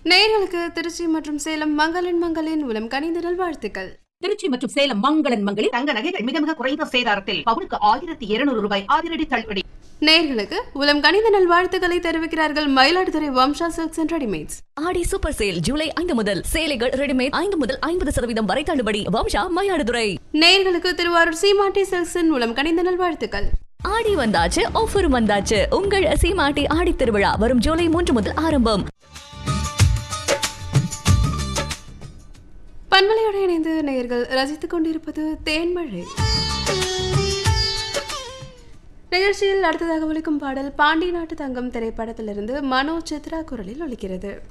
நேயர்களுக்கு திருச்சி மற்றும் சேலம் மங்களின் மங்களின் உலம் கனிந்த நல்வாழ்த்துக்கள் திருச்சி மற்றும் சேலம் மங்களன் மங்களில் தங்க நகைகள் மிக மிக குறைந்த சேதாரத்தில் பவுனுக்கு ஆயிரத்தி இருநூறு ரூபாய் அதிரடி தள்ளுபடி நேயர்களுக்கு உலம் கனிந்த நல்வாழ்த்துக்களை தெரிவிக்கிறார்கள் Mayiladuthurai Vamsa silks and readymades Aadi super sale July ஐந்து முதல் சேலைகள் ரெடிமேட் ஐந்து முதல் ஐம்பது சதவீதம் வரை தள்ளுபடி வம்சா மயிலாடுதுறை நேயர்களுக்கு திருவாரூர் சீமாட்டி சில்க்ஸின் உலம் கனிந்த நல்வாழ்த்துக்கள் ஆடி வந்தாச்சு ஆஃபரும் வந்தாச்சு உங்கள் சீமாட்டி ஆடி திருவிழா வரும் ஜூலை மூன்று முதல் ஆரம்பம் பண்பலையோடு இணைந்து நேயர்கள் ரசித்துக் கொண்டிருப்பது தேன்மழை நிகழ்ச்சியில் அடுத்ததாக ஒலிக்கும் பாடல் பாண்டி நாட்டு தங்கம் திரைப்படத்திலிருந்து மனோ சித்ரா குரலில் ஒலிக்கிறது